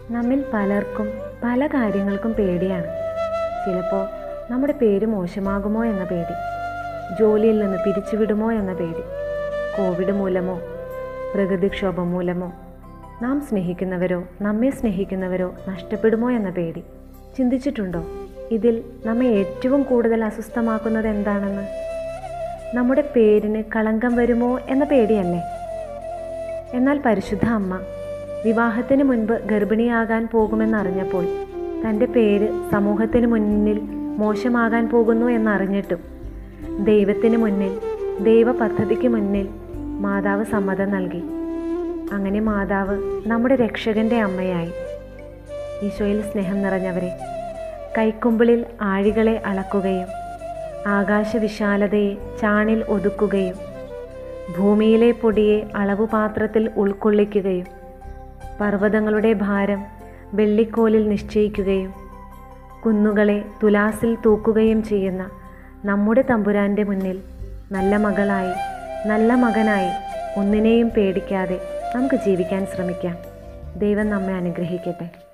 നമ്മിൽ പലർക്കും പല കാര്യങ്ങൾക്കും പേടിയാണ് ചിലപ്പോൾ നമ്മുടെ പേര് മോശമാകുമോ എന്ന പേടി ജോലിയിൽ നിന്ന് പിരിച്ചുവിടുമോ എന്ന പേടി കോവിഡ് മൂലമോ പ്രകൃതിക്ഷോഭം മൂലമോ നാം സ്നേഹിക്കുന്നവരോ നമ്മെ സ്നേഹിക്കുന്നവരോ നഷ്ടപ്പെടുമോ എന്ന പേടി ചിന്തിച്ചിട്ടുണ്ടോ ഇതിൽ നമ്മെ ഏറ്റവും കൂടുതൽ അസ്വസ്ഥമാക്കുന്നത് എന്താണെന്ന് നമ്മുടെ പേരിന് കളങ്കം വരുമോ എന്ന പേടിയല്ലേ എന്നാൽ പരിശുദ്ധ അമ്മ വിവാഹത്തിന് മുൻപ് ഗർഭിണിയാകാൻ പോകുമെന്നറിഞ്ഞപ്പോൾ തൻ്റെ പേര് സമൂഹത്തിന് മുന്നിൽ മോശമാകാൻ പോകുന്നു എന്നറിഞ്ഞിട്ടും ദൈവത്തിന് മുന്നിൽ ദൈവ പദ്ധതിക്ക് മുന്നിൽ മാതാവ് സമ്മതം നൽകി അങ്ങനെ മാതാവ് നമ്മുടെ രക്ഷകൻ്റെ അമ്മയായി ഈശോയിൽ സ്നേഹം നിറഞ്ഞവരെ കൈക്കുമ്പിളിൽ ആഴികളെ അളക്കുകയും ആകാശവിശാലതയെ ചാണിൽ ഒതുക്കുകയും ഭൂമിയിലെ പൊടിയെ അളവുപാത്രത്തിൽ ഉൾക്കൊള്ളിക്കുകയും പർവ്വതങ്ങളുടെ ഭാരം വെള്ളിക്കോലിൽ നിശ്ചയിക്കുകയും കുന്നുകളെ തുലാസിൽ തൂക്കുകയും ചെയ്യുന്ന നമ്മുടെ തമ്പുരാൻ്റെ മുന്നിൽ നല്ല മകളായി നല്ല മകനായി ഒന്നിനെയും പേടിക്കാതെ നമുക്ക് ജീവിക്കാൻ ശ്രമിക്കാം ദൈവം നമ്മെ അനുഗ്രഹിക്കട്ടെ